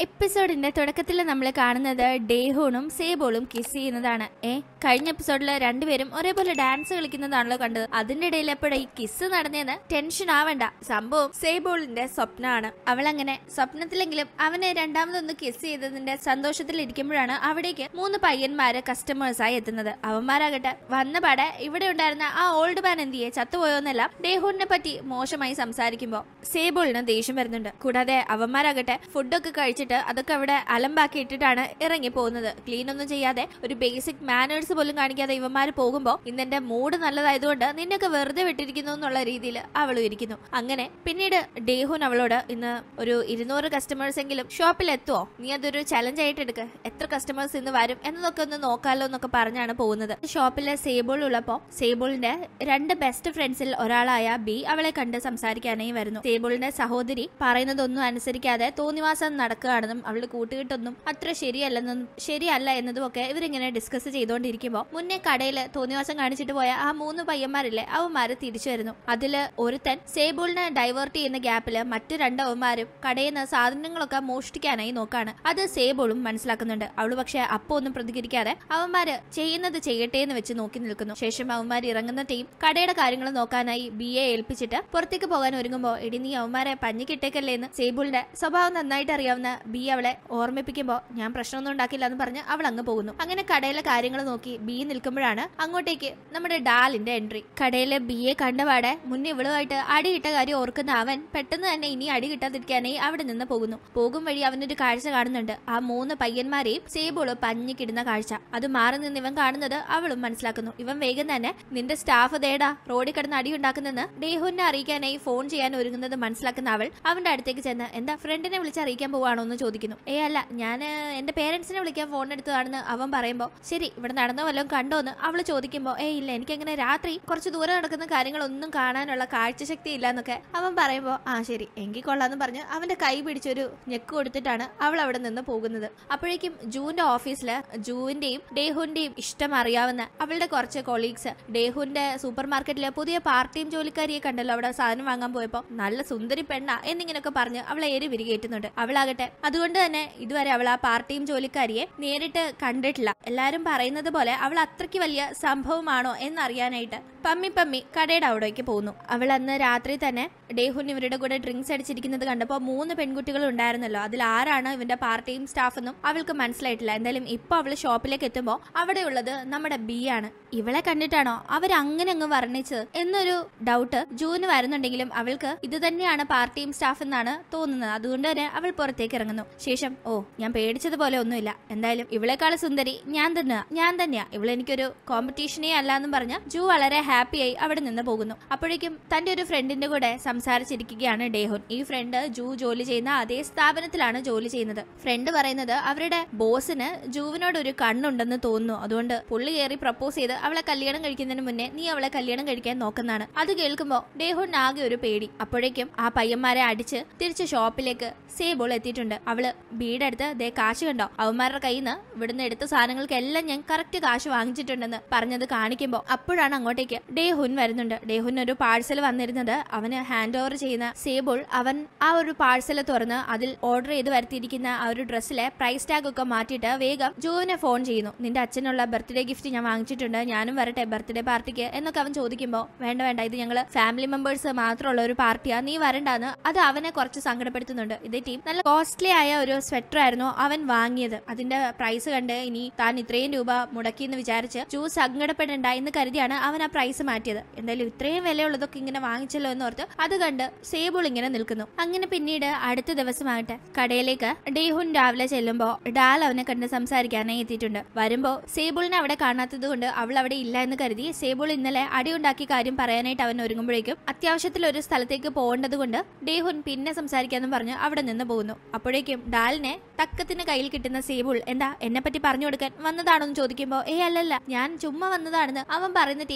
എപ്പിസോഡിന്റെ തുടക്കത്തിൽ നമ്മൾ കാണുന്നത് ഡേഹൂണും സേബോളും കിസ് ചെയ്യുന്നതാണ് ഏ കഴിഞ്ഞ എപ്പിസോഡിൽ രണ്ടുപേരും ഒരേപോലെ ഡാൻസ് കളിക്കുന്നതാണല്ലോ കണ്ടത് അതിന്റെ ഇടയിൽ എപ്പോഴാ ഈ കിസ് നടന്നതെന്ന് ടെൻഷൻ ആവണ്ട സംഭവം സേബോളിന്റെ സ്വപ്നമാണ് അവൾ അങ്ങനെ സ്വപ്നത്തിലെങ്കിലും അവനെ രണ്ടാമതൊന്ന് കിസ് ചെയ്തതിന്റെ സന്തോഷത്തിൽ ഇരിക്കുമ്പോഴാണ് അവിടേക്ക് മൂന്ന് പയ്യന്മാര് കസ്റ്റമേഴ്സായി എത്തുന്നത് അവന്മാരാകട്ടെ വന്ന പാടെ ഇവിടെ ഉണ്ടായിരുന്ന ആ ഓൾഡ് മാൻ എന്തിയെ ചത്തുപോയോന്നെല്ലാം ഡേഹൂണിനെ പറ്റി മോശമായി സംസാരിക്കുമ്പോ സേബോളിന് ദേഷ്യം വരുന്നുണ്ട് കൂടാതെ അവന്മാരാകട്ടെ ഫുഡൊക്കെ കഴിച്ചിട്ട് അതൊക്കെ അവിടെ അലമ്പാക്കി ഇട്ടിട്ടാണ് ഇറങ്ങി പോകുന്നത് ക്ലീൻ ഒന്നും ചെയ്യാതെ ഒരു ബേസിക് മാനേഴ്സ് പോലും കാണിക്കാതെ ഇവന്മാര് പോകുമ്പോ ഇന്നെന്റെ മൂഡ് നല്ലതായതുകൊണ്ട് നിന്നൊക്കെ വെറുതെ വിട്ടിരിക്കുന്നു എന്നുള്ള രീതിയിൽ അവളും ഇരിക്കുന്നു അങ്ങനെ പിന്നീട് ഡേഹുൻ അവളോട് ഇന്ന് ഒരു ഇരുന്നൂറ് കസ്റ്റമേഴ്സ് എങ്കിലും ഷോപ്പിൽ എത്തുവോ നീ അതൊരു ചലഞ്ച് ആയിട്ട് എടുക്ക് എത്ര കസ്റ്റമേഴ്സ് ഇന്ന് വരും എന്നതൊക്കെ ഒന്ന് നോക്കാലോ എന്നൊക്കെ പറഞ്ഞാണ് പോകുന്നത് ഷോപ്പിലെ സേബോൾ ഉള്ളപ്പോ സേബോളിന്റെ രണ്ട് ബെസ്റ്റ് ഫ്രണ്ട്സിൽ ഒരാളായ ബി അവളെ കണ്ട് സംസാരിക്കാനായി വരുന്നു സേബോളിന്റെ സഹോദരി പറയുന്നതൊന്നും അനുസരിക്കാതെ തോന്നിവാസം നടക്കുകയാണെന്നും അവളുടെ കൂട്ടുകെട്ടൊന്നും അത്ര ശരിയല്ലെന്നും ശരിയല്ല എന്നതും ഒക്കെ ഇവരിങ്ങനെ ഡിസ്കസ് ചെയ്തുകൊണ്ടിരിക്കുമ്പോൾ മുന്നേ കടയിൽ തോന്നിവാസം കാണിച്ചിട്ട് പോയ ആ മൂന്ന് പയ്യന്മാരില്ലേ അവന്മാര് തിരിച്ചു വരുന്നു അതില് ഒരുത്തൻ സേബോളിനെ ഡൈവേർട്ട് ചെയ്യുന്ന ഗ്യാപ്പില് മറ്റു രണ്ട് അവന്മാരും കടയിൽ നിന്ന് സാധനങ്ങളൊക്കെ മോഷ്ടിക്കാനായി നോക്കാണ് അത് സേബോളും മനസ്സിലാക്കുന്നുണ്ട് അവള് പക്ഷെ അപ്പൊ ഒന്നും പ്രതികരിക്കാതെ അവന്മാര് ചെയ്യുന്നത് ചെയ്യട്ടെ എന്ന് വെച്ച് നോക്കി നിൽക്കുന്നു ശേഷം അവന്മാർ ഇറങ്ങുന്ന ടീം കടയുടെ കാര്യങ്ങൾ നോക്കാനായി ബി എ ഏൽപ്പിച്ചിട്ട് പുറത്തേക്ക് പോകാൻ ഒരുങ്ങുമ്പോൾ ഇടി നീ അവന്മാരെ പഞ്ഞി കിട്ടേക്കല്ലേ എന്ന് സേബുളിന്റെ സ്വഭാവം നന്നായിട്ട് അറിയാവുന്ന ബി അവളെ ഓർമ്മിപ്പിക്കുമ്പോൾ ഞാൻ പ്രശ്നമൊന്നും ഉണ്ടാക്കില്ല എന്ന് പറഞ്ഞ് അവൾ അങ്ങ് പോകുന്നു അങ്ങനെ കടയിലെ കാര്യങ്ങൾ നോക്കി ബി നിൽക്കുമ്പോഴാണ് അങ്ങോട്ടേക്ക് നമ്മുടെ ഡാലിന്റെ എൻട്രി കടയിലെ ബി എ കണ്ടപാടെ മുന്നേ ഇവളുമായിട്ട് അടിയിട്ട കാര്യം ഓർക്കുന്ന അവൻ പെട്ടെന്ന് തന്നെ ഇനി അടി കിട്ടാതിരിക്കാനായി അവിടെ നിന്ന് പോകുന്നു പോകും വഴി അവനൊരു കാഴ്ച കാണുന്നുണ്ട് ആ മൂന്ന് പയ്യന്മാരെയും സേബോള് പഞ്ഞിക്കിടുന്ന കാഴ്ച അത് മാറി നിന്ന് ഇവൻ കാണുന്നത് അവളും മനസ്സിലാക്കുന്നു ഇവൻ വേഗം തന്നെ നിന്റെ സ്റ്റാഫ് ദേടാ റോഡിൽ കിടന്ന് അടി ഉണ്ടാക്കുന്നെന്ന് ഡേഹുവിനെ അറിയിക്കാനായി ഫോൺ ചെയ്യാൻ ഒരുങ്ങുന്നത് മനസ്സിലാക്കുന്ന അവൾ അവന്റെ അടുത്തേക്ക് ചെന്ന് എന്താ ഫ്രണ്ടിനെ വിളിച്ച് അറിയിക്കാൻ പോവാണോ എന്ന് ചോദിക്കുന്നു ഏ അല്ല ഞാൻ എന്റെ പേരൻസിനെ വിളിക്കാൻ ഫോൺ എടുത്തതാണെന്ന് അവൻ പറയുമ്പോൾ ശരി ഇവിടെ നടന്ന വല്ലതും കണ്ടോന്ന് അവള് ചോദിക്കുമ്പോൾ ഏ ഇല്ല എനിക്കങ്ങനെ രാത്രി കുറച്ച് ദൂരെ നടക്കുന്ന കാര്യങ്ങളൊന്നും കാണാനുള്ള കാഴ്ചശക്തി ഇല്ല എന്നൊക്കെ അവൻ പറയുമ്പോൾ ആ ശരി എങ്കിൽ കൊള്ളാന്ന് പറഞ്ഞ് അവന്റെ കൈ പിടിച്ചൊരു ഞെക്ക് കൊടുത്തിട്ടാണ് അവൾ അവിടെ നിന്ന് പോകുന്നത് അപ്പോഴേക്കും ജൂന്റെ ഓഫീസില് ജൂവിന്റെയും ഡേഹുന്റെയും ഇഷ്ടം അറിയാവുന്ന അവളുടെ കുറച്ച് കൊളീഗ്സ് ഡേഹുന്റെ സൂപ്പർ മാർക്കറ്റിലെ പുതിയ പാർട്ട് ടൈം ജോലിക്കാരിയെ കണ്ടല്ലോ അവിടെ സാധനം വാങ്ങാൻ പോയപ്പോ നല്ല സുന്ദരി പെണ്ണ എന്നിങ്ങനെയൊക്കെ പറഞ്ഞ് അവളെ ഏരി വിരികേറ്റുന്നുണ്ട് അവളാകട്ടെ അതുകൊണ്ട് തന്നെ ഇതുവരെ അവൾ ആ പാർട്ട് ടൈം ജോലിക്കാരിയെ നേരിട്ട് കണ്ടിട്ടില്ല എല്ലാരും പറയുന്നത് പോലെ അവൾ അത്രയ്ക്ക് വലിയ സംഭവമാണോ എന്നറിയാനായിട്ട് പമ്മി പമ്മി കടയുടെ അവിടേക്ക് പോകുന്നു അവൾ അന്ന് രാത്രി തന്നെ ഡേഹുൻ ഇവരുടെ കൂടെ ഡ്രിങ്ക്സ് അടിച്ചിരിക്കുന്നത് കണ്ടപ്പോൾ മൂന്ന് പെൺകുട്ടികൾ ഉണ്ടായിരുന്നല്ലോ അതിൽ ആരാണ് ഇവന്റെ പാർട്ട് ടൈം സ്റ്റാഫ് എന്നും അവൾക്ക് മനസ്സിലായിട്ടില്ല എന്തായാലും ഇപ്പൊ അവള് ഷോപ്പിലേക്ക് എത്തുമ്പോൾ അവിടെയുള്ളത് നമ്മുടെ ബി ആണ് ഇവളെ കണ്ടിട്ടാണോ അവരങ്ങനെ അങ്ങ് വർണ്ണിച്ചത് എന്നൊരു ഡൗട്ട് ജൂന് വരുന്നുണ്ടെങ്കിലും അവൾക്ക് ഇത് തന്നെയാണ് പാർട്ട് ടൈം സ്റ്റാഫ് എന്നാണ് തോന്നുന്നത് അതുകൊണ്ട് തന്നെ അവൾ പുറത്തേക്ക് ഇറങ്ങുന്നു ശേഷം ഓ ഞാൻ പേടിച്ചതുപോലെ ഒന്നുമില്ല എന്തായാലും ഇവളെക്കാൾ സുന്ദരി ഞാൻ തന്നെയാ ഞാൻ തന്നെയാ ഇവളെനിക്കൊരു കോമ്പറ്റീഷനേ അല്ല എന്നും പറഞ്ഞ് ജൂ വളരെ ഹാപ്പിയായി അവിടെ നിന്ന് പോകുന്നു അപ്പോഴേക്കും തന്റെ ഒരു ഫ്രണ്ടിന്റെ കൂടെ സംസാരിച്ചിരിക്കുകയാണ് ഡേഹുൻ ഈ ഫ്രണ്ട് ജൂ ജോലി ചെയ്യുന്ന അതേ സ്ഥാപനത്തിലാണ് ജോലി ചെയ്യുന്നത് ഫ്രണ്ട് പറയുന്നത് അവരുടെ ബോസിന് ജൂവിനോട് ഒരു കണ്ണുണ്ടെന്ന് തോന്നുന്നു അതുകൊണ്ട് പുള്ളി കയറി പ്രപ്പോസ് ചെയ്ത് അവളെ കല്യാണം കഴിക്കുന്നതിന് മുന്നേ നീ അവളെ കല്യാണം കഴിക്കാൻ നോക്കുന്നതാണ് അത് കേൾക്കുമ്പോ ഡേഹുൻ ആകെ ഒരു പേടി അപ്പോഴേക്കും ആ പയ്യന്മാരെ അടിച്ച് തിരിച്ച് ഷോപ്പിലേക്ക് സേബോൾ എത്തിയിട്ടുണ്ട് അവള് ബീഡെടുത്ത് ദേ കാശ് കണ്ടോ അവന്മാരുടെ കയ്യിൽ നിന്ന് ഇവിടുന്ന് എടുത്ത സാധനങ്ങൾക്കെല്ലാം ഞാൻ കറക്റ്റ് കാശ് വാങ്ങിച്ചിട്ടുണ്ടെന്ന് പറഞ്ഞത് കാണിക്കുമ്പോ അപ്പോഴാണ് അങ്ങോട്ടേക്ക് ഡേഹുൻ വരുന്നുണ്ട് ഡേഹുൻ ഒരു പാഴ്സൽ വന്നിരുന്നത് അവന് ഹാൻഡ് ഓവർ ചെയ്യുന്ന സേബോൾ അവൻ ആ ഒരു പാഴ്സൽ തുറന്ന് അതിൽ ഓർഡർ ചെയ്ത് വരുത്തിയിരിക്കുന്ന ആ ഒരു ഡ്രസ്സിലെ പ്രൈസ് ടാഗ് ഒക്കെ മാറ്റിയിട്ട് വേഗം ജോവിനെ ഫോൺ ചെയ്യുന്നു നിന്റെ അച്ഛനുള്ള ബർത്ത്ഡേ ഗിഫ്റ്റ് ഞാൻ വാങ്ങിച്ചിട്ടുണ്ട് ഞാനും വരട്ടെ ബർത്ത്ഡേ പാർട്ടിക്ക് എന്നൊക്കെ അവൻ ചോദിക്കുമ്പോൾ വേണ്ട വേണ്ട ഇത് ഞങ്ങള് ഫാമിലി മെമ്പേഴ്സ് മാത്രമുള്ള ഒരു പാർട്ടിയാ നീ വരണ്ടാന്ന് അത് അവനെ കുറച്ച് സങ്കടപ്പെടുത്തുന്നുണ്ട് ഇതേ ടീം നല്ല കോസ്റ്റ്ലി ആയ ഒരു സ്വെറ്റർ ആയിരുന്നു അവൻ വാങ്ങിയത് അതിന്റെ പ്രൈസ് കണ്ട് ഇനി താൻ ഇത്രയും രൂപ മുടക്കി എന്ന് വിചാരിച്ച് ജൂ സങ്കടപ്പെടേണ്ട എന്ന് കരുതിയാണ് അവൻ ആ പ്രൈസ് മാറ്റിയത് എന്തായാലും ഇത്രയും വിലയുള്ളതൊക്കെ ഇങ്ങനെ വാങ്ങിച്ചല്ലോ എന്ന് ഓർത്ത് അത് കണ്ട് സേബിൾ ഇങ്ങനെ നിൽക്കുന്നു അങ്ങനെ പിന്നീട് അടുത്ത ദിവസമാകട്ടെ കടയിലേക്ക് ഡേഹുൻ രാവിലെ ചെല്ലുമ്പോ ഡാൽ അവനെ കണ്ട് സംസാരിക്കാനായി എത്തിയിട്ടുണ്ട് വരുമ്പോ സേബിളിനെ അവിടെ കാണാത്തത് കൊണ്ട് അവൾ അവിടെ ഇല്ല എന്ന് കരുതി സേബിൾ ഇന്നലെ അടിയുണ്ടാക്കിയ കാര്യം പറയാനായിട്ട് അവൻ ഒരുങ്ങുമ്പോഴേക്കും അത്യാവശ്യത്തിൽ ഒരു സ്ഥലത്തേക്ക് പോകേണ്ടത് കൊണ്ട് ഡേഹുൻ പിന്നെ സംസാരിക്കാന്നും പറഞ്ഞ് അവിടെ നിന്ന് പോകുന്നു അപ്പോഴേക്കും ഡാലിനെ തക്കത്തിന് കയ്യിൽ കിട്ടുന്ന സേബിൾ എന്താ എന്നെ പറ്റി പറഞ്ഞു കൊടുക്കാൻ വന്നതാണോ എന്ന് ചോദിക്കുമ്പോ ഏ അല്ലല്ല ഞാൻ ചുമ്മാ വന്നതാണെന്ന് അവൻ പറയുന്ന ടീം അങ്ങനെ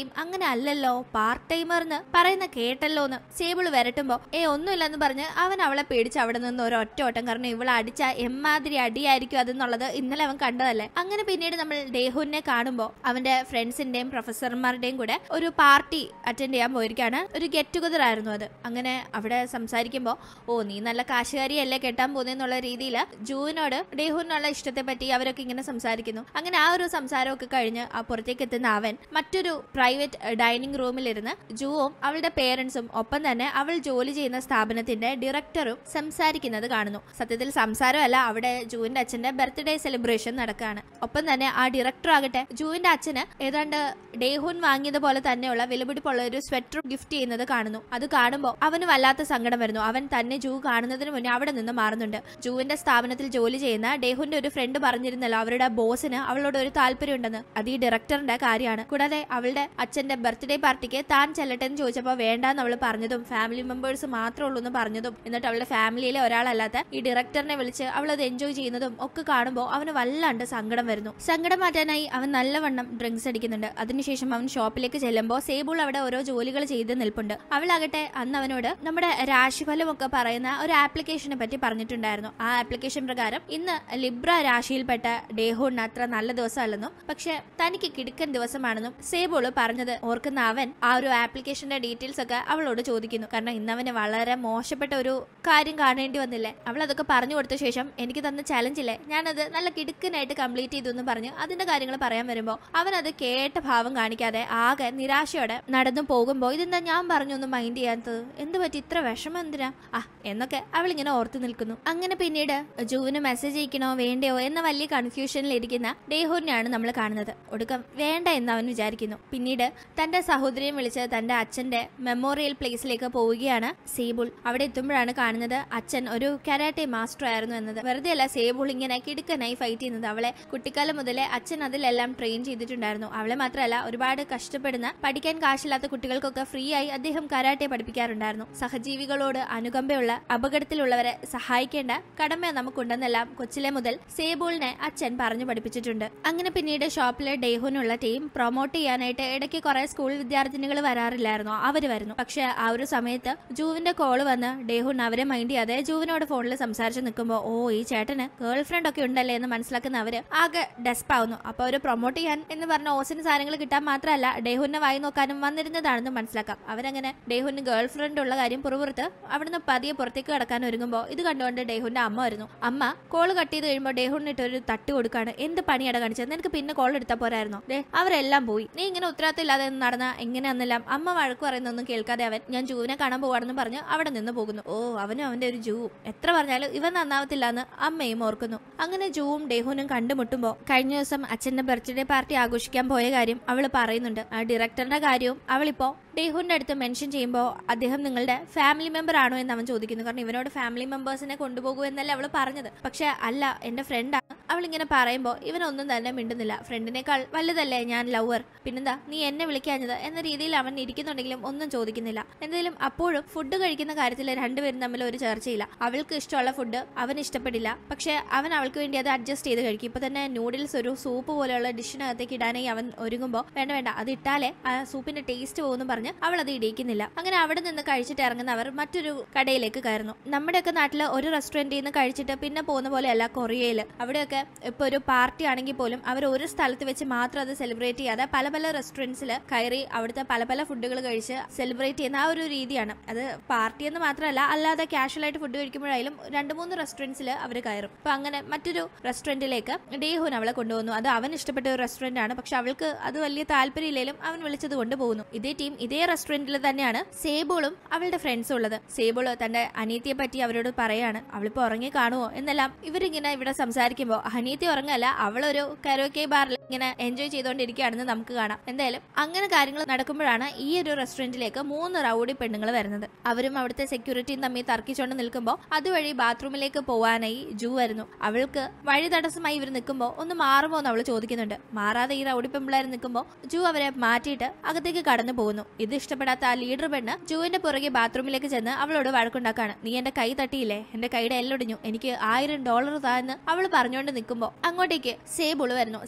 അങ്ങനെയല്ലല്ലോ പാർട്ട് ടൈമർന്ന് പറയുന്ന കേട്ടല്ലോ എന്ന് സേബിള് വരട്ടുമ്പോ ഏ ഒന്നുമില്ലെന്ന് പറഞ്ഞ് അവൻ അവളെ പേടിച്ച് അവിടെ നിന്ന് ഒരു ഒറ്റ ഓട്ടം കാരണം ഇവളെ അടിച്ച എമ്മാതിരി അടിയായിരിക്കും അതെന്നുള്ളത് ഇന്നലെ അവൻ കണ്ടതല്ലേ അങ്ങനെ പിന്നീട് നമ്മൾ ഡേഹുവിനെ കാണുമ്പോൾ അവന്റെ ഫ്രണ്ട്സിന്റെയും പ്രൊഫസർമാരുടെയും കൂടെ ഒരു പാർട്ടി അറ്റൻഡ് ചെയ്യാൻ പോയിരിക്കാണ് ഒരു ഗെറ്റ് ടുഗദർ ആയിരുന്നു അത് അങ്ങനെ അവിടെ സംസാരിക്കുമ്പോൾ ഓ നീ നല്ല കാശുകാരിയല്ലേ കെട്ടാൻ പോകുന്നുള്ള രീതിയിൽ ജൂവിനോട് ഡേഹുവിനുള്ള ഇഷ്ടത്തെ പറ്റി അവരൊക്കെ ഇങ്ങനെ സംസാരിക്കുന്നു അങ്ങനെ ആ ഒരു സംസാരമൊക്കെ കഴിഞ്ഞ് ആ പുറത്തേക്ക് എത്തുന്ന അവൻ മറ്റൊരു പ്രൈവറ്റ് ഡൈനിങ് റൂമിലിരുന്ന് ജൂവും അവളുടെ പേരൻസും ഒപ്പം തന്നെ അവൾ ജോലി ചെയ്യുന്ന സ്ഥാപനത്തിന്റെ ഡയറക്ടറും സംസാരിക്കുന്നത് കാണുന്നു സത്യത്തിൽ സംസാരമല്ല അവിടെ ജൂവിന്റെ അച്ഛന്റെ ബർത്ത്ഡേ സെലിബ്രേഷൻ നടക്കുകയാണ് ഒപ്പം തന്നെ ആ ഡയറക്ടർ ആകട്ടെ ജൂവിന്റെ അച്ഛന് ഏതാണ്ട് ഡേഹുൻ വാങ്ങിയതുപോലെ തന്നെയുള്ള വിലപിടിപ്പുള്ള ഒരു സ്വെറ്റർ ഗിഫ്റ്റ് ചെയ്യുന്നത് കാണുന്നു അത് കാണുമ്പോൾ അവന് വല്ലാത്ത സങ്കടം വരുന്നു അവൻ തന്നെ ജൂ കാണുന്നതിന് മുന്നേ അവിടെ നിന്ന് മാറുന്നുണ്ട് ജൂവിന്റെ സ്ഥാപനത്തിൽ ജോലി ചെയ്യുന്ന ഡേഹുന്റെ ഒരു ഫ്രണ്ട് പറഞ്ഞിരുന്നല്ലോ അവരുടെ ബോസിന് അവളോട് ഒരു താല്പര്യം ഉണ്ടെന്ന് അത് ഈ ഡയറക്ടറിന്റെ കാര്യമാണ് കൂടാതെ അവളുടെ അച്ഛന്റെ ബർത്ത്ഡേ പാർട്ടിക്ക് താൻ ചെല്ലട്ടെ എന്ന് ചോദിച്ചപ്പോൾ വേണ്ടാന്ന് അവൾ പറഞ്ഞതും ഫാമിലി മെമ്പേഴ്സ് മാത്രമേ ഉള്ളൂ എന്ന് പറഞ്ഞതും എന്നിട്ട് അവളുടെ ഫാമിലിയിലെ ഒരാളല്ലാത്ത ഈ ഡയറക്ടറിനെ വിളിച്ച് അവൾ അത് എൻജോയ് ചെയ്യുന്നതും ഒക്കെ കാണുമ്പോൾ അവന് വല്ലാണ്ട് സങ്കടം വരുന്നു സങ്കടം മാറ്റാനായി അവൻ നല്ലവണ്ണം ഡ്രിങ്ക്സ് അടിക്കുന്നുണ്ട് അതിനുശേഷം അവൻ ഷോപ്പിലേക്ക് ചെല്ലുമ്പോൾ സേബുൾ അവിടെ ഓരോ ജോലികൾ ചെയ്ത് നിൽപ്പുണ്ട് അവളാകട്ടെ അന്ന് അവനോട് നമ്മുടെ രാശിഫലം ഒക്കെ പറയുന്ന ഒരു ആപ്ലിക്കേഷനെ പറ്റി പറഞ്ഞിട്ടുണ്ടായിരുന്നു ആ ആപ്ലിക്കേഷൻ പ്രകാരം ഇന്ന് ലിബ്ര രാശിയിൽപ്പെട്ട ഡേഹോണിന് അത്ര നല്ല ദിവസമല്ലെന്നും പക്ഷെ തനിക്ക് കിടുക്കൻ ദിവസമാണെന്നും സേബോള് പറഞ്ഞത് ഓർക്കുന്ന അവൻ ആ ഒരു ആപ്ലിക്കേഷന്റെ ഡീറ്റെയിൽസ് ഒക്കെ അവളോട് ചോദിക്കുന്നു കാരണം ഇന്ന് അവന് വളരെ മോശപ്പെട്ട ഒരു കാര്യം കാണേണ്ടി വന്നില്ലേ അവൾ അതൊക്കെ പറഞ്ഞു കൊടുത്ത ശേഷം എനിക്ക് തന്ന ചലഞ്ച് ഇല്ലേ ഞാനത് നല്ല കിടുക്കനായിട്ട് കംപ്ലീറ്റ് ചെയ്തു എന്ന് പറഞ്ഞ് അതിന്റെ കാര്യങ്ങൾ പറയാൻ വരുമ്പോൾ അവൻ അത് കേട്ട ഭാവം കാണിക്കാതെ ആകെ നിരാശയോടെ നടന്നു പോകുമ്പോൾ ഇതെന്താ ഞാൻ പറഞ്ഞു ഒന്ന് മൈൻഡ് ചെയ്യാത്തത് എന്ത് പറ്റി ഇത്ര വിഷമം എന്തിനാ ആ എന്നൊക്കെ അവൾ ഇങ്ങനെ ഓർത്തു നിൽക്കുന്നു അങ്ങനെ പിന്നീട് ജൂവിന് മെസ്സേജ് അയക്കണോ വേണ്ടയോ എന്ന വലിയ കൺഫ്യൂഷനിൽ ഇരിക്കുന്ന ഡേഹൂരിനെയാണ് നമ്മൾ കാണുന്നത് ഒടുക്കം വേണ്ട എന്ന് അവൻ വിചാരിക്കുന്നു പിന്നീട് തന്റെ സഹോദരിയെ വിളിച്ച് തന്റെ അച്ഛന്റെ മെമ്മോറിയൽ പ്ലേസിലേക്ക് പോവുകയാണ് സേബുൾ അവിടെ എത്തുമ്പോഴാണ് കാണുന്നത് അച്ഛൻ ഒരു കരാട്ടെ മാസ്റ്റർ ആയിരുന്നു എന്നത് വെറുതെ അല്ല സേബുൾ ഇങ്ങനെ കിടുക്കനായി ഫൈറ്റ് ചെയ്യുന്നത് അവളെ കുട്ടിക്കാലം മുതലേ അച്ഛൻ അതിലെല്ലാം ട്രെയിൻ ചെയ്തിട്ടുണ്ടായിരുന്നു അവളെ മാത്രമല്ല ഒരുപാട് കഷ്ടപ്പെടുന്ന പഠിക്കാൻ കാശില്ലാത്ത കുട്ടികൾക്കൊക്കെ ഫ്രീ ആയി അദ്ദേഹം കരാട്ടെ പഠിപ്പിക്കാറുണ്ടായിരുന്നു സഹജീവികളോട് അനുകമ്പയുള്ള അപകടത്തിലുള്ളവരെ സഹായിക്കേണ്ട കടമ നമുക്കുണ്ടെന്നെല്ലാം കൊച്ചിലെ മുതൽ സേബുളിനെ അച്ഛൻ പറഞ്ഞു പഠിപ്പിച്ചിട്ടുണ്ട് അങ്ങനെ പിന്നീട് ഷോപ്പിലെ ഡേഹുനുള്ള ടീം പ്രൊമോട്ട് ചെയ്യാനായിട്ട് ഇടയ്ക്ക് കുറെ സ്കൂൾ വിദ്യാർത്ഥിനികൾ വരാറില്ലായിരുന്നു അവര് വരുന്നു പക്ഷെ ആ ഒരു സമയത്ത് ജൂവിന്റെ കോള് വന്ന് ഡേഹുൻ അവരെ മൈൻഡ് ചെയ്യാതെ ജൂവിനോട് ഫോണിൽ സംസാരിച്ച് നിൽക്കുമ്പോൾ ഓ ഈ ചേട്ടന് ഗേൾ ഫ്രണ്ട് ഒക്കെ ഉണ്ടല്ലേ എന്ന് മനസ്സിലാക്കുന്ന അവര് ആകെ ഡെസ്പ് ആവുന്നു അപ്പൊ അവര് പ്രൊമോട്ട് ചെയ്യാൻ എന്ന് പറഞ്ഞ ഓസിന് സാധനങ്ങൾ കിട്ടാൻ മാത്രമല്ല ഡേഹുനെ വായി നോക്കാനും വന്നിരുന്നതാണെന്ന് മനസ്സിലാക്കാം അവരങ്ങനെ ഡേഹുന് ഗേൾ ഫ്രണ്ട് ഉള്ള കാര്യം പുറപുറത്ത് അവിടുന്ന് പതിയെ പുറത്തേക്ക് കടക്കാൻ ഒരുങ്ങുമ്പോൾ ഇത് കണ്ടുകൊണ്ട് ഡേഹുന്റെ അമ്മ വരുന്നു അമ്മ കോള് കട്ട് ചെയ്ത് കഴിയുമ്പോൾ ഡേഹുനിട്ട് ഒരു തട്ട് കൊടുക്കാണ് എന്ത് പണിയാണ് കാണിച്ചത് നിനക്ക് പിന്നെ കോൾ എടുത്താൽ പോരായിരുന്നോ ദേ അവരെല്ലാം പോയി നീ ഇങ്ങനെ ഉത്തരവാദിത്തം ഇല്ലാതെ നടന്ന എങ്ങനെയാണെന്നെല്ലാം അമ്മ വഴക്ക് പറയുന്നൊന്നും കേൾക്കാതെ അവൻ ഞാൻ ജൂവിനെ കാണാൻ പോവാണെന്ന് പറഞ്ഞ് അവിടെ നിന്ന് പോകുന്നു ഓ അവനും അവന്റെ ഒരു ജൂവും എത്ര പറഞ്ഞാലും ഇവൻ നന്നാവത്തില്ല എന്ന് അമ്മയും ഓർക്കുന്നു അങ്ങനെ ജൂവും ഡേഹുനും കണ്ടുമുട്ടുമ്പോൾ കഴിഞ്ഞ ദിവസം അച്ഛന്റെ ബർത്ത്ഡേ പാർട്ടി ആഘോഷിക്കാൻ പോയ കാര്യം അവൾ പറയുന്നുണ്ട് ആ ഡയറക്ടറിന്റെ കാര്യവും അവളിപ്പോ ഡേഹുന്റെ അടുത്ത് മെൻഷൻ ചെയ്യുമ്പോൾ അദ്ദേഹം നിങ്ങളുടെ ഫാമിലി മെമ്പർ ആണോ എന്ന് അവൻ ചോദിക്കുന്നു കാരണം ഇവനോട് ഫാമിലി മെമ്പേഴ്സിനെ കൊണ്ടുപോകൂ എന്നല്ല അവൾ പറഞ്ഞത് പക്ഷെ അല്ല എന്റെ ഫ്രണ്ടാണ് അവൾ ഇങ്ങനെ പറയുമ്പോൾ ഇവനൊന്നും തന്നെ മിണ്ടുന്നില്ല ഫ്രണ്ടിനേക്കാൾ വലുതല്ലേ ഞാൻ ലവർ പിന്നെന്താ നീ എന്നെ വിളിക്കാഞ്ഞത് എന്ന രീതിയിൽ അവൻ ഇരിക്കുന്നുണ്ടെങ്കിലും ഒന്നും ചോദിക്കുന്നില്ല എന്തായാലും അപ്പോഴും ഫുഡ് കഴിക്കുന്ന കാര്യത്തിൽ രണ്ടുപേരും തമ്മിൽ ഒരു ചർച്ചയില്ല അവൾക്ക് ഇഷ്ടമുള്ള ഫുഡ് അവൻ ഇഷ്ടപ്പെടില്ല പക്ഷെ അവൻ അവൾക്ക് വേണ്ടി അത് അഡ്ജസ്റ്റ് ചെയ്ത് കഴിക്കും ഇപ്പൊ തന്നെ നൂഡിൽസ് ഒരു സൂപ്പ് പോലെയുള്ള ഡിഷിനകത്തേക്ക് ഇടാനായി അവൻ ഒരുങ്ങുമ്പോൾ വേണ്ട വേണ്ട അത് ഇട്ടാലേ ആ സൂപ്പിന്റെ ടേസ്റ്റ് പോകുന്നു പറഞ്ഞ് അവൾ അത് ഇടിയിക്കുന്നില്ല അങ്ങനെ അവിടെ നിന്ന് കഴിച്ചിട്ട് ഇറങ്ങുന്നവർ മറ്റൊരു കടയിലേക്ക് കയറുന്നു നമ്മുടെയൊക്കെ നാട്ടിൽ ഒരു റെസ്റ്റോറന്റിൽ നിന്ന് കഴിച്ചിട്ട് പിന്നെ പോകുന്ന പോലെയല്ല കൊറിയയിൽ അവിടെയൊക്കെ ഇപ്പൊ ഒരു പാർട്ടി ആണെങ്കിൽ പോലും അവർ ഒരു സ്ഥലത്ത് വെച്ച് മാത്രം അത് സെലിബ്രേറ്റ് ചെയ്യാതെ പല പല റെസ്റ്റോറൻറ്റ്സിൽ കയറി അവിടുത്തെ പല പല ഫുഡുകൾ കഴിച്ച് സെലിബ്രേറ്റ് ചെയ്യുന്ന ആ ഒരു രീതിയാണ് അത് പാർട്ടി എന്ന് മാത്രമല്ല അല്ലാതെ കാഷ്വൽ ആയിട്ട് ഫുഡ് കഴിക്കുമ്പോഴായാലും രണ്ട് മൂന്ന് റെസ്റ്റോറൻറ്റ്സിൽ അവർ കയറും അപ്പൊ അങ്ങനെ മറ്റൊരു റെസ്റ്റോറന്റിലേക്ക് ഡേഹുൻ അവളെ കൊണ്ടുപോകുന്നു അത് അവൻ ഇഷ്ടപ്പെട്ട ഒരു റെസ്റ്റോറന്റ് ആണ് പക്ഷെ അവൾക്ക് അത് വലിയ താല്പര്യമില്ലെങ്കിലും അവൻ വിളിച്ചത് കൊണ്ട് പോകുന്നു ഇതേ ടീം ഇതേ റെസ്റ്റോറന്റിൽ തന്നെയാണ് സേബോളും അവളുടെ ഫ്രണ്ട്സും ഉള്ളത് സേബോള് തന്റെ അനീത്തിയെ പറ്റി അവരോട് പറയാണ് അവളിപ്പോ ഉറങ്ങി കാണുമോ എന്നെല്ലാം ഇവരിങ്ങനെ ഇവിടെ സംസാരിക്കുമ്പോൾ അനീത്തി ഉറങ്ങല്ല അവളൊരു കരോക്കെ ബാറിൽ ഇങ്ങനെ എൻജോയ് ചെയ്തുകൊണ്ടിരിക്കുകയാണെന്ന് നമുക്ക് കാണാം എന്തായാലും അങ്ങനെ കാര്യങ്ങൾ നടക്കുമ്പോഴാണ് ഈ ഒരു റെസ്റ്റോറന്റിലേക്ക് മൂന്ന് റൗഡി പെണ്ണുങ്ങൾ വരുന്നത് അവരും അവിടുത്തെ സെക്യൂരിറ്റിയും തമ്മിൽ തർക്കിച്ചുകൊണ്ട് നിൽക്കുമ്പോൾ അതുവഴി ബാത്റൂമിലേക്ക് പോവാനായി ജൂ വരുന്നു അവൾക്ക് വഴി തടസ്സമായി ഇവർ നിൽക്കുമ്പോൾ ഒന്ന് മാറുമോ എന്ന് അവൾ ചോദിക്കുന്നുണ്ട് മാറാതെ ഈ റൗഡി പെമ്പിള്ളേർ നിൽക്കുമ്പോൾ ജൂ അവരെ മാറ്റിയിട്ട് അകത്തേക്ക് കടന്നു പോകുന്നു ഇത് ഇഷ്ടപ്പെടാത്ത ആ ലീഡർ പെണ്ണ് ജൂവിന്റെ പുറകെ ബാത്റൂമിലേക്ക് ചെന്ന് അവളോട് വഴക്കുണ്ടാക്കാണ് നീ എന്റെ കൈ തട്ടിയില്ലേ എന്റെ കൈയുടെ എല്ലൊടിഞ്ഞു എനിക്ക് ആയിരം ഡോളർ താന്ന് അവൾ പറഞ്ഞുകൊണ്ട് നിൽക്കുമ്പോൾ അങ്ങോട്ടേക്ക് സേബുള് വരുന്നു സേബുളിനെ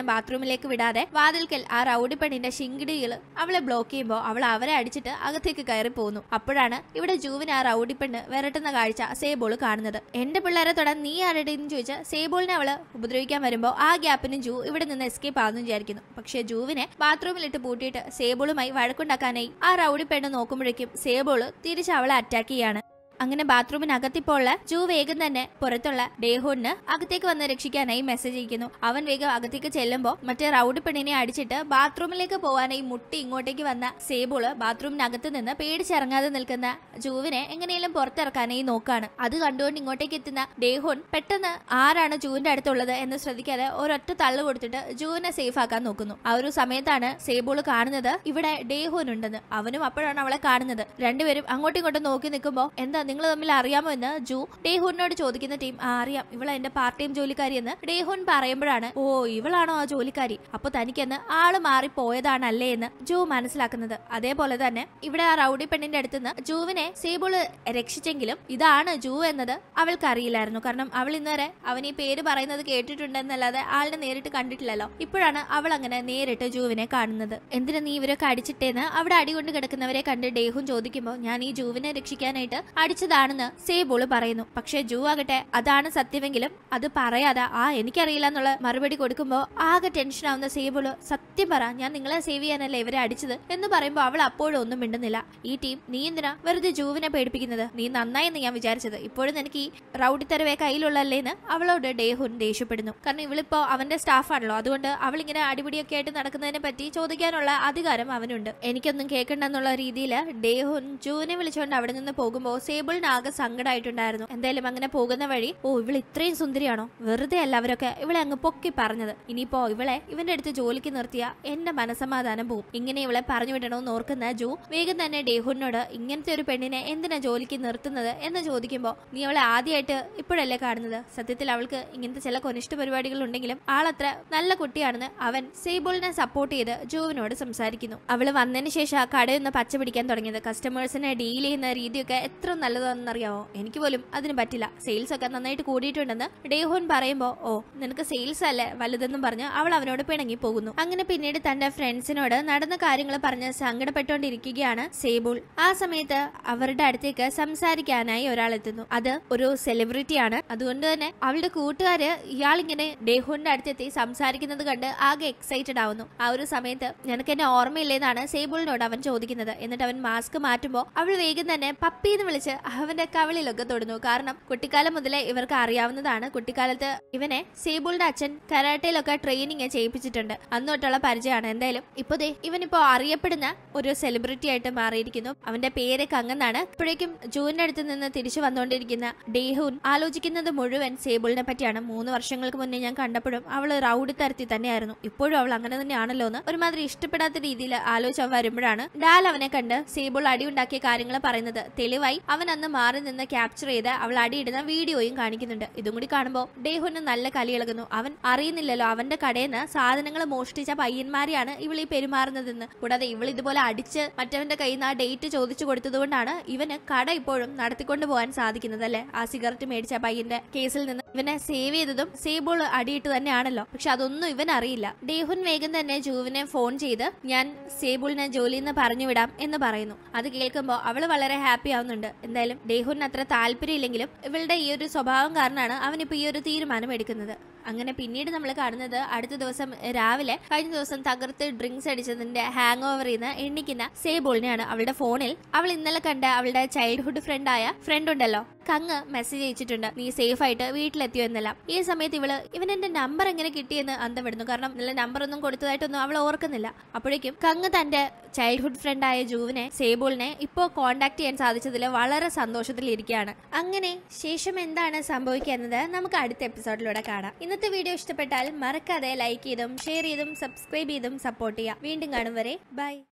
ബാത്റൂമിലേക്ക് വിടാതെ വാതിൽക്കൽ ആ റൗഡി പെണ്ണിന്റെ ശിങ്കിടികൾ അവളെ ബ്ലോക്ക് ചെയ്യുമ്പോൾ അവൾ അവരെ അടിച്ചിട്ട് അകത്തേക്ക് കയറി പോകുന്നു അപ്പോഴാണ് ഇവിടെ ജൂവിന് ആ റൗഡി പെണ്ണ് വിരട്ടുന്ന കാഴ്ച സേബോൾ കാണുന്നത് എന്റെ പിള്ളേരെ തൊടാൻ നീ ആരുടെ എന്ന് ചോദിച്ച് സേബോളിനെ അവള് ഉപദ്രവിക്കാൻ വരുമ്പോൾ ആ ഗ്യാപ്പിന് ജൂ ഇവിടെ നിന്ന് എസ്കേപ്പ് ആവുന്നു വിചാരിക്കുന്നു പക്ഷേ ജൂവിനെ ബാത്റൂമിലിട്ട് പൂട്ടിയിട്ട് സേബോളുമായി വഴക്കുണ്ടാക്കാനായി ആ റൗഡി പെണ്ണ് നോക്കുമ്പോഴേക്കും സേബോള് തിരിച്ച് അവളെ അറ്റാക്ക് ചെയ്യാണ് അങ്ങനെ ബാത്റൂമിനകത്തിപ്പോൾ ഉള്ള ജൂ വേഗം തന്നെ പുറത്തുള്ള ഡേഹോണിന് അകത്തേക്ക് വന്ന് രക്ഷിക്കാനായി മെസ്സേജ് അയക്കുന്നു അവൻ വേഗം അകത്തേക്ക് ചെല്ലുമ്പോൾ മറ്റേ റൗഡി പെണ്ണിനെ അടിച്ചിട്ട് ബാത്റൂമിലേക്ക് പോകാനായി മുട്ടി ഇങ്ങോട്ടേക്ക് വന്ന സേബോള് ബാത്റൂമിനകത്ത് നിന്ന് പേടിച്ചിറങ്ങാതെ നിൽക്കുന്ന ജൂവിനെ എങ്ങനെയും പുറത്തിറക്കാനായി നോക്കാണ് അത് കണ്ടുകൊണ്ട് ഇങ്ങോട്ടേക്ക് എത്തുന്ന ഡേഹോൺ പെട്ടെന്ന് ആരാണ് ജൂവിന്റെ അടുത്തുള്ളത് എന്ന് ശ്രദ്ധിക്കാതെ ഒരൊറ്റ തള്ളു കൊടുത്തിട്ട് ജൂവിനെ സേഫ് ആക്കാൻ നോക്കുന്നു ആ ഒരു സമയത്താണ് സേബോള് കാണുന്നത് ഇവിടെ ഡേഹോൻ ഉണ്ടെന്ന് അവനും അപ്പോഴാണ് അവളെ കാണുന്നത് രണ്ടുപേരും അങ്ങോട്ടും ഇങ്ങോട്ടും നോക്കി നിൽക്കുമ്പോൾ എന്താ നിങ്ങൾ തമ്മിൽ അറിയാമോ എന്ന് ജൂ ഡേഹോനോട് ചോദിക്കുന്ന ടീം ആ അറിയാം ഇവളെ എന്റെ പാർട്ട് ടൈം ജോലിക്കാരി എന്ന് ഡേഹോൻ പറയുമ്പോഴാണ് ഓ ഇവളാണോ ആ ജോലിക്കാരി അപ്പൊ തനിക്കെന്ന് ആള് മാറി പോയതാണല്ലേ എന്ന് ജൂ മനസ്സിലാക്കുന്നത് അതേപോലെ തന്നെ ഇവിടെ ആ റൗഡി പെണ്ണിന്റെ അടുത്തുനിന്ന് ജൂവിനെ സേബോള് രക്ഷിച്ചെങ്കിലും ഇതാണ് ജൂ എന്നത് അവൾക്ക് അറിയില്ലായിരുന്നു കാരണം അവൾ ഇന്നുവരെ അവൻ ഈ പേര് പറയുന്നത് കേട്ടിട്ടുണ്ടെന്നല്ലാതെ ആളിനെ നേരിട്ട് കണ്ടിട്ടില്ലല്ലോ ഇപ്പോഴാണ് അവൾ അങ്ങനെ നേരിട്ട് ജൂവിനെ കാണുന്നത് എന്തിനാ നീ ഇവരൊക്കെ അടിച്ചിട്ടേന്ന് അവിടെ അടികൊണ്ട് കിടക്കുന്നവരെ കണ്ട് ഡേഹും ചോദിക്കുമ്പോൾ ഞാൻ ഈ ജൂവിനെ രക്ഷിക്കാനായിട്ട് അടിച്ചതാണെന്ന് സേബോള് പറയുന്നു പക്ഷേ ജൂ ആകട്ടെ അതാണ് സത്യമെങ്കിലും അത് പറയാതെ ആ എനിക്കറിയില്ല എന്നുള്ള മറുപടി കൊടുക്കുമ്പോൾ ആകെ ടെൻഷൻ ആവുന്ന സേബോള് സത്യം പറ ഞാൻ നിങ്ങളെ സേവ് ചെയ്യാനല്ലേ ഇവരെ അടിച്ചത് എന്ന് പറയുമ്പോൾ അവൾ അപ്പോഴും ഒന്നും മിണ്ടുന്നില്ല ഈ ടീം നീ എന്തിനാ വെറുതെ ജൂവിനെ പേടിപ്പിക്കുന്നത് നീ നന്നായെന്ന് ഞാൻ വിചാരിച്ചത് ഇപ്പോഴും നിനക്ക് ഈ റൗഡിത്തരവേ കയ്യിലുള്ളല്ലേന്ന് അവളോട് ഡേഹുൻ ദേഷ്യപ്പെടുന്നു കാരണം ഇവളിപ്പോ അവന്റെ സ്റ്റാഫാണല്ലോ അതുകൊണ്ട് അവളിങ്ങനെ അടിപിടിയൊക്കെ ആയിട്ട് നടക്കുന്നതിനെ പറ്റി ചോദിക്കാനുള്ള അധികാരം അവനുണ്ട് എനിക്കൊന്നും കേൾക്കണ്ടെന്നുള്ള രീതിയിൽ ഡേഹുൻ ജൂവിനെ വിളിച്ചുകൊണ്ട് അവിടെ നിന്ന് പോകുമ്പോൾ സേബിളിന് ആകെ സങ്കടമായിട്ടുണ്ടായിരുന്നു എന്തായാലും അങ്ങനെ പോകുന്ന വഴി ഓ ഇവൾ ഇത്രയും സുന്ദരിയാണോ വെറുതെ അല്ല അവരൊക്കെ ഇവളെ അങ്ങ് പൊക്കി പറഞ്ഞത് ഇനിയിപ്പോ ഇവളെ ഇവന്റെ അടുത്ത് ജോലിക്ക് നിർത്തിയ എന്റെ മനസമാധാനം പോവും ഇങ്ങനെ ഇവളെ പറഞ്ഞു വിടണമെന്ന് ഓർക്കുന്ന ജൂ വേഗം തന്നെ ഡേഹുനോട് ഇങ്ങനത്തെ ഒരു പെണ്ണിനെ എന്തിനാ ജോലിക്ക് നിർത്തുന്നത് എന്ന് ചോദിക്കുമ്പോൾ നീ അവളെ ആദ്യമായിട്ട് ഇപ്പോഴല്ലേ കാണുന്നത് സത്യത്തിൽ അവൾക്ക് ഇങ്ങനത്തെ ചില കൊനിഷ്ഠ പരിപാടികൾ ഉണ്ടെങ്കിലും ആളത്ര നല്ല കുട്ടിയാണെന്ന് അവൻ സേബോളിനെ സപ്പോർട്ട് ചെയ്ത് ജൂവിനോട് സംസാരിക്കുന്നു അവള് വന്നതിന് ശേഷം ആ കടയൊന്ന് പച്ച പിടിക്കാൻ തുടങ്ങിയത് കസ്റ്റമേഴ്സിനെ ഡീൽ ചെയ്യുന്ന രീതിയൊക്കെ എത്ര നല്ലതാണെന്നറിയാമോ എനിക്ക് പോലും അതിന് പറ്റില്ല സെയിൽസ് ഒക്കെ നന്നായിട്ട് കൂടിയിട്ടുണ്ടെന്ന് ഡേഹോൻ പറയുമ്പോൾ ഓ നിനക്ക് സെയിൽസ് അല്ലേ വലുതെന്നും പറഞ്ഞ് അവൾ അവനോട് പിണങ്ങി പോകുന്നു അങ്ങനെ പിന്നീട് തന്റെ ഫ്രണ്ട്സിനോട് നടന്ന കാര്യങ്ങൾ പറഞ്ഞ് സങ്കടപ്പെട്ടുകൊണ്ടിരിക്കുകയാണ് സേബുൾ ആ സമയത്ത് അവരുടെ അടുത്തേക്ക് സംസാരിക്കാനായി ഒരാൾ എത്തുന്നു അത് ഒരു സെലിബ്രിറ്റിയാണ് അതുകൊണ്ട് തന്നെ അവളുടെ കൂട്ടുകാര് ഇയാളിങ്ങനെ ഡേഹോന്റെ അടുത്തെത്തി സംസാരിക്കുന്നത് കണ്ട് ആകെ എക്സൈറ്റഡ് ആവുന്നു ആ ഒരു സമയത്ത് നിനക്ക് എന്നെ ഓർമ്മയില്ലേന്നാണ് സേബിളിനോട് അവൻ ചോദിക്കുന്നത് എന്നിട്ട് അവൻ മാസ്ക് മാറ്റുമ്പോൾ അവൾ വേഗം തന്നെ പപ്പി എന്ന് വിളിച്ച് അവന്റെ കവിളിലൊക്കെ തൊടുന്നു കാരണം കുട്ടിക്കാലം മുതലേ ഇവർക്ക് അറിയാവുന്നതാണ് കുട്ടിക്കാലത്ത് ഇവനെ സേബിളിന്റെ അച്ഛൻ കരാട്ടയിലൊക്കെ ട്രെയിനിങ് ചെയ്യിപ്പിച്ചിട്ടുണ്ട് അന്ന് തൊട്ടുള്ള പരിചയമാണ് എന്തായാലും ഇപ്പൊ ദേ ഇവനിപ്പോ അറിയപ്പെടുന്ന ഒരു സെലിബ്രിറ്റി ആയിട്ട് മാറിയിരിക്കുന്നു അവന്റെ പേര് കങ്ങെന്നാണ് ഇപ്പോഴേക്കും ജൂനിന്റെ അടുത്ത് നിന്ന് തിരിച്ചു വന്നുകൊണ്ടിരിക്കുന്ന ഡേഹൂൻ ആലോചിക്കുന്നത് മുഴുവൻ സേബിളിനെ പറ്റിയാണ് മൂന്ന് വർഷങ്ങൾക്ക് മുന്നേ ഞാൻ കണ്ടപ്പോഴും അവൾ റൗഡി തരത്തി തന്നെയായിരുന്നു ഇപ്പോഴും അവൾ അങ്ങനെ തന്നെയാണല്ലോ എന്ന് ഒരുമാതിരി ഇഷ്ടപ്പെടാത്ത രീതിയിൽ ആലോചിച്ച് അവൻ വരുമ്പോഴാണ് ഡാൽ അവനെ കണ്ട് സേബിൾ അടിയുണ്ടാക്കിയ കാര്യങ്ങൾ പറയുന്നത് തെളിവായി അവൻ അന്ന് മാറി നിന്ന് ക്യാപ്ചർ ചെയ്ത് അവൾ അടിയിടുന്ന വീഡിയോയും കാണിക്കുന്നുണ്ട് ഇതും കൂടി കാണുമ്പോൾ ഡേഹുന് നല്ല കലി ഇളകുന്നു അവൻ അറിയുന്നില്ലല്ലോ അവന്റെ കടയിൽ നിന്ന് സാധനങ്ങൾ മോഷ്ടിച്ച പയ്യന്മാരെയാണ് ഇവൾ ഈ പെരുമാറുന്നതെന്ന് കൂടാതെ ഇവൾ ഇതുപോലെ അടിച്ച് മറ്റവന്റെ കയ്യിൽ നിന്ന് ആ ഡേറ്റ് ചോദിച്ചു കൊടുത്തതുകൊണ്ടാണ് ഇവന് കട ഇപ്പോഴും നടത്തിക്കൊണ്ടു പോകാൻ സാധിക്കുന്നത് അല്ലെ ആ സിഗരറ്റ് മേടിച്ച പയ്യന്റെ കേസിൽ നിന്ന് ഇവനെ സേവ് ചെയ്തതും സേബോൾ അടിയിട്ട് തന്നെയാണല്ലോ പക്ഷെ അതൊന്നും ഇവൻ അറിയില്ല ഡേഹുൻ വേഗം തന്നെ ജൂവിനെ ഫോൺ ചെയ്ത് ഞാൻ സേബുളിനെ ജോലിയിൽ നിന്ന് പറഞ്ഞു വിടാം എന്ന് പറയുന്നു അത് കേൾക്കുമ്പോൾ അവള് വളരെ ഹാപ്പി ആവുന്നുണ്ട് എന്തായാലും ഡേഹുൻ അത്ര താല്പര്യമില്ലെങ്കിലും ഇവളുടെ ഈ ഒരു സ്വഭാവം കാരണമാണ് അവനിപ്പോ ഈ ഒരു തീരുമാനം എടുക്കുന്നത് അങ്ങനെ പിന്നീട് നമ്മൾ കാണുന്നത് അടുത്ത ദിവസം രാവിലെ കഴിഞ്ഞ ദിവസം തകർത്ത് ഡ്രിങ്ക്സ് അടിച്ചതിന്റെ ഹാങ് ഓവറിൽ നിന്ന് എണ്ണിക്കുന്ന സേബോളിനെയാണ് അവളുടെ ഫോണിൽ അവൾ ഇന്നലെ കണ്ട അവളുടെ ചൈൽഡ്ഹുഡ് ഫ്രണ്ടായ ഫ്രണ്ട് ഉണ്ടല്ലോ കങ്ങ് മെസ്സേജ് അയച്ചിട്ടുണ്ട് നീ സേഫ് ആയിട്ട് വീട്ടിലെത്തിയോ എന്നെല്ലാം ഈ സമയത്ത് ഇവള് ഇവൻ എന്റെ നമ്പർ എങ്ങനെ കിട്ടിയെന്ന് അന്തം വിടുന്നു കാരണം ഇന്നലെ നമ്പർ ഒന്നും കൊടുത്തതായിട്ടൊന്നും അവൾ ഓർക്കുന്നില്ല അപ്പോഴേക്കും കങ്ങ് തന്റെ ചൈൽഡ്ഹുഡ് ഫ്രണ്ടായ ജൂവിനെ സേബോളിനെ ഇപ്പോൾ കോണ്ടാക്ട് ചെയ്യാൻ സാധിച്ചതിൽ വളരെ സന്തോഷത്തിലിരിക്കുകയാണ് അങ്ങനെ ശേഷം എന്താണ് സംഭവിക്കുക എന്നത് നമുക്ക് അടുത്ത എപ്പിസോഡിലൂടെ കാണാം ഇന്നത്തെ വീഡിയോ ഇഷ്ടപ്പെട്ടാൽ മറക്കാതെ ലൈക്ക് ചെയ്തും ഷെയർ ചെയ്തും സബ്സ്ക്രൈബ് ചെയ്തും സപ്പോർട്ട് ചെയ്യാം വീണ്ടും കാണും വരെ ബൈ